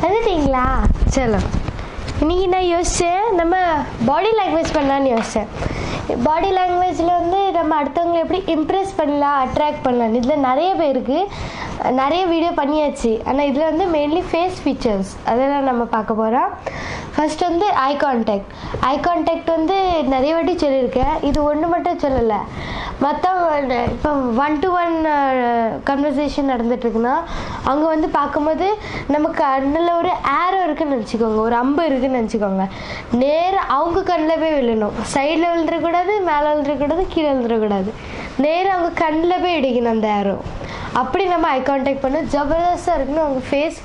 வந்துட்டீங்களா சரி இன்னைக்கு நான் யோசித்தேன் நம்ம பாடி லாங்குவேஜ் பண்ணலான்னு யோசித்தேன் பாடி லாங்குவேஜில் வந்து நம்ம அடுத்தவங்களை எப்படி இம்ப்ரெஸ் பண்ணலாம் அட்ராக்ட் பண்ணலாம் இதில் நிறைய பேருக்கு நிறைய வீடியோ பண்ணியாச்சு ஆனால் இதில் வந்து மெயின்லி ஃபேஸ் ஃபீச்சர்ஸ் அதெல்லாம் நம்ம பார்க்க போகிறோம் ஃபர்ஸ்ட் வந்து ஐ கான்டாக்ட் ஐ கான்டாக்ட் வந்து நிறைய வாட்டி சொல்லியிருக்கேன் இது ஒன்று மட்டும் சொல்லலை மற்றவங்க இப்போ ஒன் டு ஒன் கன்வர்சேஷன் நடந்துட்டுருக்குன்னா அவங்க வந்து பார்க்கும்போது நம்ம கண்ணில் ஒரு ஏரோ இருக்குன்னு நினச்சிக்கோங்க ஒரு அம்பு இருக்குன்னு நினச்சிக்கோங்க நேராக அவங்க கண்ணில் போய் விழணும் சைடில் விழுந்துடக்கூடாது மேலே விழுந்துடக்கூடாது கீழே விழுந்துடக்கூடாது நேராக அவங்க கண்ணில் போய் இடிக்கணும் அந்த ஏரோ அப்படி நம்ம ஐ கான்டாக்ட் பண்ணோம் ஜபர்தஸ்தாக இருக்குன்னு அவங்க ஃபேஸ்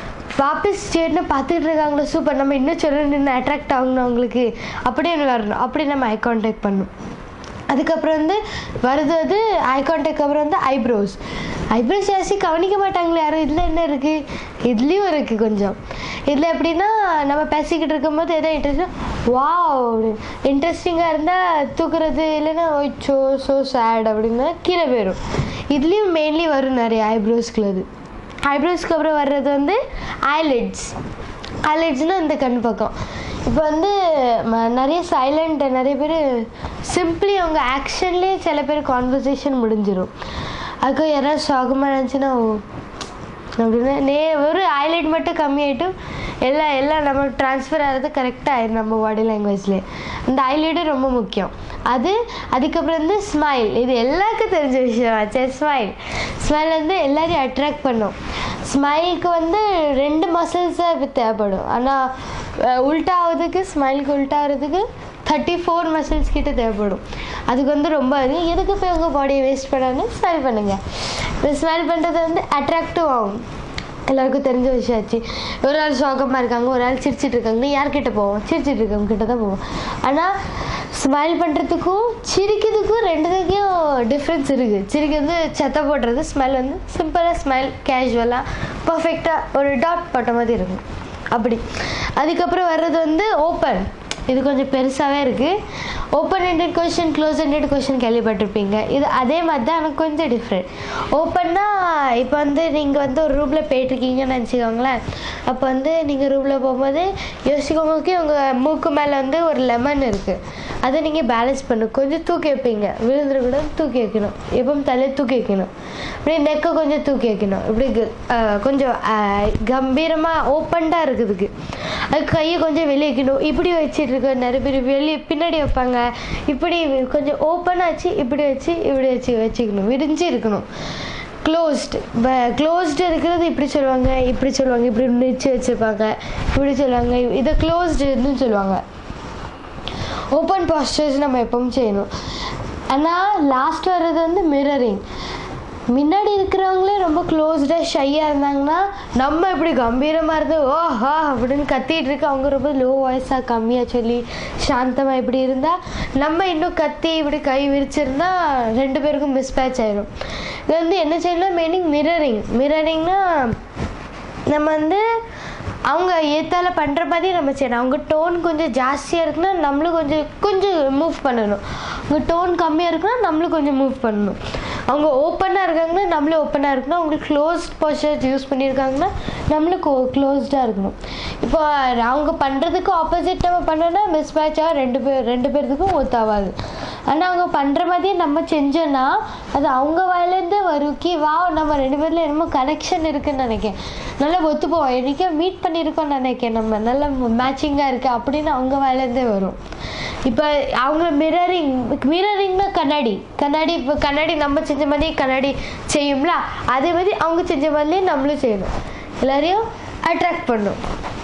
வாபஸ் ஸ்டேட்னு பார்த்துட்டு இருக்காங்களோ சூப்பர் நம்ம இன்னும் சொல்லணும் இன்னும் அட்ராக்ட் ஆகணும் அவங்களுக்கு அப்படியே வரணும் அப்படி நம்ம ஐ கான்டாக்ட் பண்ணணும் அதுக்கப்புறம் வந்து வருது வந்து ஐ கான்டாக்ட் அப்புறம் வந்து ஐப்ரோஸ் ஐப்ரோஸ் ஜாஸ்தி கவனிக்க மாட்டாங்களே யாரும் இதில் என்ன இருக்குது இதுலேயும் இருக்குது கொஞ்சம் இதில் எப்படின்னா நம்ம பேசிக்கிட்டு இருக்கும்போது எதோ இன்ட்ரெஸ்ட் வா இன்ட்ரெஸ்டிங்காக இருந்தால் தூக்குறது இல்லைன்னா ஓச்சோ ஸோ சேட் அப்படின்னா கீழே போயிடும் இதுலேயும் மெயின்லி வரும் நிறைய ஐப்ரோஸ்க்குள்ள அது ஐப்ரோஸ்க்கு அப்புறம் வர்றது வந்து ஐலிட்ஸ் ஐலிட்ஸ்னால் இந்த கண் பக்கம் இப்போ வந்து ம- நிறைய சைலண்ட் நிறைய பேர் சிம்பிளி அவங்க ஆக்ஷன்லேயே சில பேர் கான்வர்சேஷன் முடிஞ்சிடும் அதுக்கு யாராவது சோகமாக இருந்துச்சுன்னா ஓ அப்படின்னு நே ஒரு ஹைலைட் மட்டும் கம்மியாயிட்டும் எல்லாம் எல்லாம் நம்ம ட்ரான்ஸ்ஃபர் ஆகிறது கரெக்டாக ஆயிடும் நம்ம பாடி லாங்குவேஜ்லேயே அந்த ஹைலைட்டும் ரொம்ப முக்கியம் அது அதுக்கப்புறம் வந்து ஸ்மைல் இது எல்லாருக்கும் தெரிஞ்ச விஷயம் ஆச்சு ஸ்மைல் ஸ்மைல் வந்து எல்லாரையும் அட்ராக்ட் பண்ணும் ஸ்மைலுக்கு வந்து ரெண்டு மசில்ஸ் தான் இப்போ தேவைப்படும் ஆனால் உல்ட்டா ஆகுறதுக்கு ஸ்மைலுக்கு உல்ட்டா ஆகிறதுக்கு தேர்ட்டி ஃபோர் மசில்ஸ் கிட்ட தேவைப்படும் அதுக்கு வந்து ரொம்ப அது எதுக்கு போய் உங்கள் பாடியை வேஸ்ட் பண்ணான்னு ஸ்மைல் பண்ணுங்கள் இந்த ஸ்மைல் பண்ணுறது வந்து அட்ராக்டிவ் ஆகும் எல்லாருக்கும் தெரிஞ்ச விஷயம் ஆச்சு ஒரு ஆள் சோகமாக இருக்காங்க ஒரு ஆள் சிரிச்சிட்டு இருக்காங்க யார்கிட்ட போவோம் சிரிச்சிட்டு இருக்கவங்க கிட்ட தான் போவோம் ஆனால் ஸ்மைல் பண்ணுறதுக்கும் சிரிக்கிறதுக்கும் ரெண்டுத்துக்கும் டிஃப்ரென்ஸ் இருக்குது சிரிக்கிறது செத்த போடுறது ஸ்மைல் வந்து சிம்பிளாக ஸ்மைல் கேஷுவலாக பர்ஃபெக்டாக ஒரு டாட் போட்ட மாதிரி இருக்கும் அப்படி அதுக்கப்புறம் வர்றது வந்து ஓப்பன் இது கொஞ்சம் பெருசாகவே இருக்குது open ended question close ended question கேள்விப்பட்டிருப்பீங்க இது அதே மாதிரி தான் எனக்கு கொஞ்சம் டிஃப்ரெண்ட் ஓப்பன்னா இப்போ வந்து நீங்கள் வந்து ஒரு ரூமில் போயிட்டுருக்கீங்கன்னு நினச்சிக்கோங்களேன் அப்போ வந்து நீங்கள் ரூமில் போகும்போது யோசிக்கோங்க உங்கள் மூக்கு மேலே வந்து ஒரு லெமன் இருக்குது அதை நீங்கள் பேலன்ஸ் பண்ணணும் கொஞ்சம் தூக்கி வைப்பீங்க விழுந்துடக்கூடாது தூக்கி வைக்கணும் எப்பவும் தலையை தூக்கி வைக்கணும் இப்படி நெக்கை கொஞ்சம் தூக்கி வைக்கணும் இப்படி கு- அஹ் கொஞ்சம் கம்பீரமாக ஓப்பன்டாக இருக்குதுக்கு அது கையை கொஞ்சம் வெளியே வைக்கணும் இப்படி வச்சிட்டு இருக்க நிறைய பேர் வெளியே பின்னாடி வைப்பாங்க இப்படி கொஞ்சம் ஓப்பனாக வச்சு இப்படி வச்சு இப்படி வச்சு வச்சுக்கணும் விரிஞ்சு இருக்கணும் க்ளோஸ்டு க்ளோஸ்டு இருக்கிறது இப்படி சொல்லுவாங்க இப்படி சொல்லுவாங்க இப்படி நிச்சு வச்சுருப்பாங்க இப்படி சொல்லுவாங்க இதை க்ளோஸ்டுன்னு சொல்லுவாங்க ஓப்பன் பாஸ்டர்ஸ் நம்ம எப்பவும் செய்யணும் ஆனால் லாஸ்ட் வர்றது வந்து மிரரிங் முன்னாடி இருக்கிறவங்களே ரொம்ப க்ளோஸ்டாக ஷையாக இருந்தாங்கன்னா நம்ம இப்படி கம்பீரமாக இருந்து ஓ ஹா அப்படின்னு கத்திட்டு இருக்க அவங்க ரொம்ப லோ வாய்ஸாக கம்மியாக சொல்லி சாந்தமாக இப்படி இருந்தால் நம்ம இன்னும் கத்தி இப்படி கை விரிச்சிருந்தா ரெண்டு பேருக்கும் மிஸ்பேட்ச் ஆயிடும் இது வந்து என்ன செய்யணும் மீனிங் மிரரிங் மிரரிங்னா நம்ம வந்து அவங்க ஏத்தால பண்ணுற மாதிரி நம்ம செய்யணும் அவங்க டோன் கொஞ்சம் ஜாஸ்தியாக இருக்குன்னா நம்மளும் கொஞ்சம் கொஞ்சம் மூவ் பண்ணணும் அவங்க டோன் கம்மியாக இருக்குன்னா நம்மளும் கொஞ்சம் மூவ் பண்ணணும் அவங்க ஓப்பனாக இருக்காங்கன்னா நம்மளும் ஓப்பனாக இருக்கணும் அவங்க க்ளோஸ்ட் போஸ்டர் யூஸ் பண்ணியிருக்காங்கன்னா நம்மளும் க்ளோஸ்டாக இருக்கணும் இப்போ அவங்க பண்ணுறதுக்கு ஆப்போசிட் நம்ம பண்ணோன்னா மிஸ் மேட்சாக ரெண்டு பேர் ரெண்டு பேர்த்துக்கும் ஒத்தாவாது ஆனால் அவங்க பண்ணுற மாதிரியே நம்ம செஞ்சோன்னா அது அவங்க வாயிலேருந்தே வரும் கி வா நம்ம ரெண்டு பேரில் என்னமோ கனெக்ஷன் இருக்குன்னு நினைக்கிறேன் நல்லா ஒத்து போவோம் என்றைக்கே மீட் பண்ணியிருக்கோம்னு நினைக்கிறேன் நம்ம நல்ல மேட்சிங்காக இருக்குது அப்படின்னு அவங்க வாயிலேருந்தே வரும் இப்போ அவங்க மிரரிங் மிரரிங்னா கண்ணாடி கண்ணாடி இப்போ கண்ணாடி நம்ம செஞ்ச மாதிரி கண்ணாடி செய்யும்ல அதே மாதிரி அவங்க செஞ்ச மாதிரியே நம்மளும் செய்யணும் எல்லாரையும் அட்ராக்ட் பண்ணும்